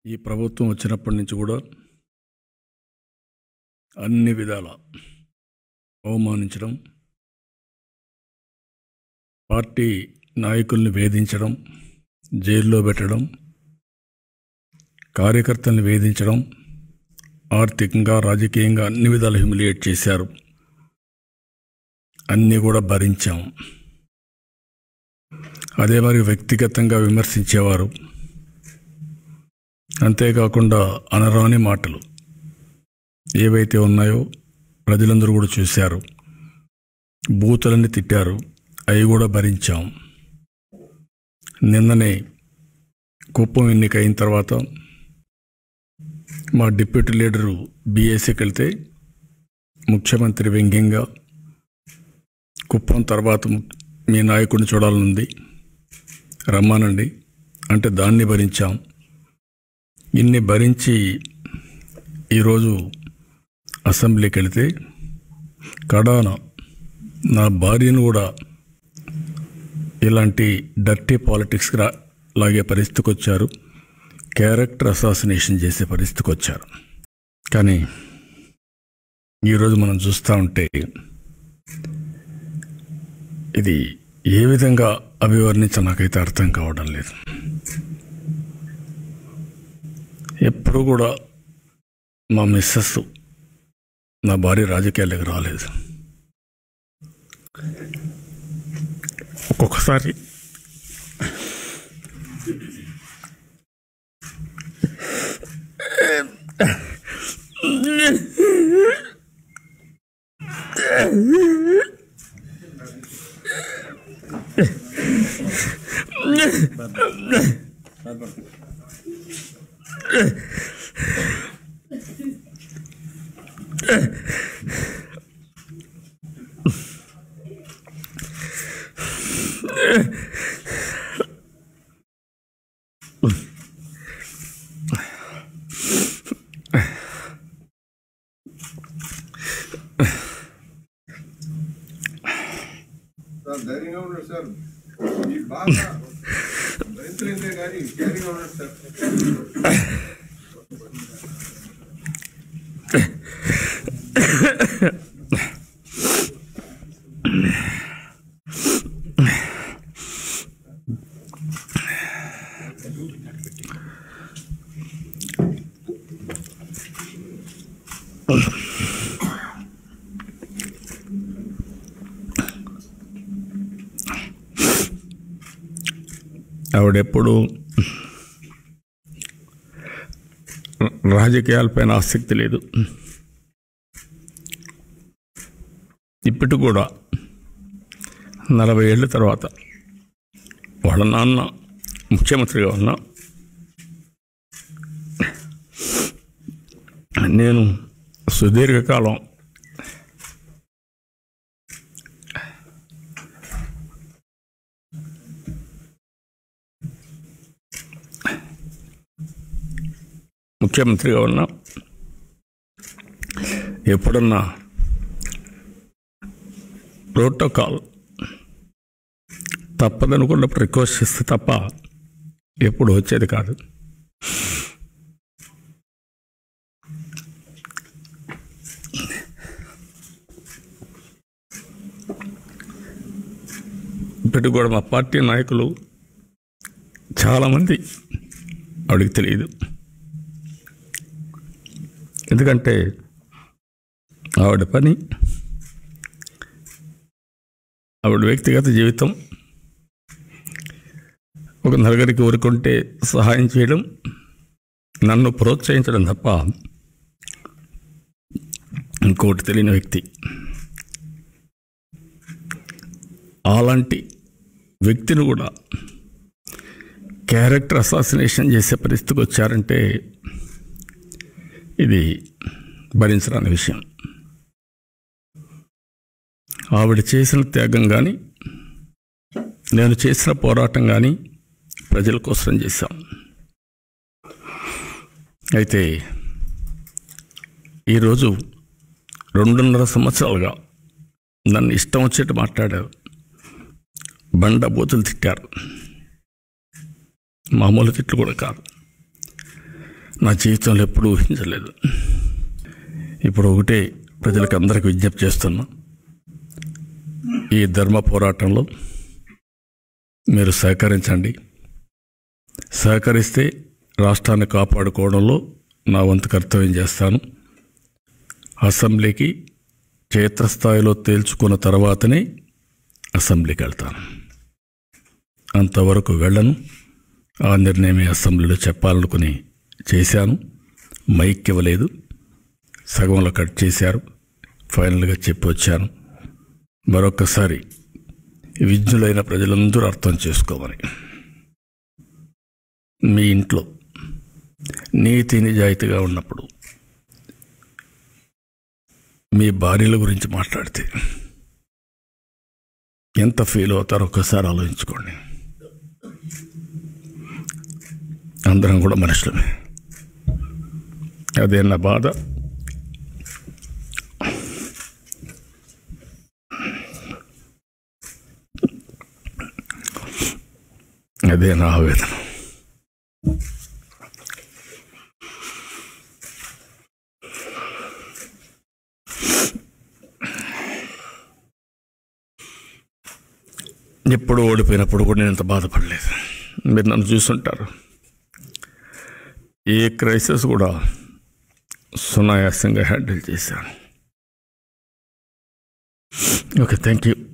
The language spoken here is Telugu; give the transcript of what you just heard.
ఈ ప్రభుత్వం వచ్చినప్పటి నుంచి కూడా అన్ని విధాల అవమానించడం పార్టీ నాయకుల్ని వేధించడం జైల్లో పెట్టడం కార్యకర్తల్ని వేధించడం ఆర్థికంగా రాజకీయంగా అన్ని విధాలు హ్యూమిలియేట్ చేశారు అన్నీ కూడా భరించాం అదే మరి వ్యక్తిగతంగా విమర్శించేవారు అంతేకాకుండా అనరాని మాటలు ఏవైతే ఉన్నాయో ప్రజలందరూ కూడా చూశారు బూతులన్నీ తిట్టారు అవి కూడా భరించాం నిన్ననే కుప్పం ఎన్నిక అయిన తర్వాత మా డిప్యూటీ లీడరు బీఎస్సీకి వెళ్తే ముఖ్యమంత్రి వ్యంగ్యంగా కుప్పం తర్వాత ము- మీ నాయకుడిని చూడాలనుంది రమ్మానండి అంటే దాన్ని భరించాం ఇన్ని భరించి ఈరోజు అసెంబ్లీకి వెళితే కడాన నా భార్యను కూడా ఇలాంటి డర్టీ పాలిటిక్స్కి రా లాగే పరిస్థితికి వచ్చారు క్యారెక్టర్ అసాసినేషన్ చేసే పరిస్థితికి వచ్చారు కానీ ఈరోజు మనం చూస్తూ ఉంటే ఇది ఏ విధంగా అభివర్ణించ నాకైతే అర్థం కావడం లేదు ఎప్పుడు కూడా మా మిస్సెస్ నా భార్య రాజకీయాలకు రాలేదు ఒక్కొక్కసారి సార్ ధైర్యంగా ఉన్నాడు సార్ ఈ బాగా రైతులైతే కానీ ధైర్యంగా ఉన్నాడు సార్ ఆవిడెప్పుడు రాజకీయాలపైన ఆసక్తి లేదు ఇప్పటికి కూడా నలభై ఏళ్ళ తర్వాత వాళ్ళ నాన్న ముఖ్యమంత్రిగా ఉన్నా నేను సుదీర్ఘకాలం ముఖ్యమంత్రిగా ఉన్నా ఎప్పుడన్నా ప్రోటోకాల్ తప్పదనుకున్నప్పుడు రిక్వెస్ట్ చేస్తే తప్ప ఎప్పుడు వచ్చేది కాదు ఇప్పటికి కూడా మా పార్టీ నాయకులు చాలామంది ఆవిడకి తెలియదు ఎందుకంటే ఆవిడ పని ఆవిడ వ్యక్తిగత జీవితం ఒక నలుగురికి ఊరుకుంటే సహాయం చేయడం నన్ను ప్రోత్సహించడం తప్ప ఇంకోటి తెలియని వ్యక్తి అలాంటి వ్యక్తిని కూడా క్యారెక్టర్ అసాసినేషన్ చేసే పరిస్థితికి వచ్చారంటే ఇది భరించరాని విషయం ఆవిడ చేసిన త్యాగం కానీ నేను చేసిన పోరాటం కానీ ప్రజల కోసం చేశాం అయితే ఈరోజు రెండున్నర సంవత్సరాలుగా నన్ను ఇష్టం వచ్చేట్టు మాట్లాడారు బండ బూతులు తిట్టారు మామూలు తిట్లు కూడా కాదు నా జీవితంలో ఎప్పుడూ ఊహించలేదు ఇప్పుడు ఒకటే ప్రజలకు అందరికి విజ్ఞప్తి చేస్తున్నా ఈ ధర్మ పోరాటంలో మీరు సహకరించండి సహకరిస్తే రాష్ట్రాన్ని కాపాడుకోవడంలో నా వంతు కర్తవ్యం చేస్తాను అసెంబ్లీకి క్షేత్రస్థాయిలో తేల్చుకున్న తర్వాతనే అసెంబ్లీకి వెళ్తాను అంతవరకు వెళ్ళను ఆ నిర్ణయమే అసెంబ్లీలో చెప్పాలనుకుని చేశాను మైక్ ఇవ్వలేదు సగంలో కట్ చేశారు ఫైనల్గా చెప్పి వచ్చాను మరొక్కసారి విజ్ఞులైన ప్రజలందరూ అర్థం చేసుకోమని మీ ఇంట్లో నీతి నిజాయితీగా ఉన్నప్పుడు మీ భార్యల గురించి మాట్లాడితే ఎంత ఫీల్ అవుతారో ఒక్కసారి ఆలోచించుకోండి అందరం కూడా మనుషులమే అదే నా బాధ అదే నా ఆవేదన ఎప్పుడు ఓడిపోయినప్పుడు కూడా నేను ఇంత బాధపడలేదు మీరు నన్ను చూసుంటారు ఏ క్రైసిస్ కూడా సునాయాసంగా హ్యాండిల్ చేశాను ఓకే థ్యాంక్ యూ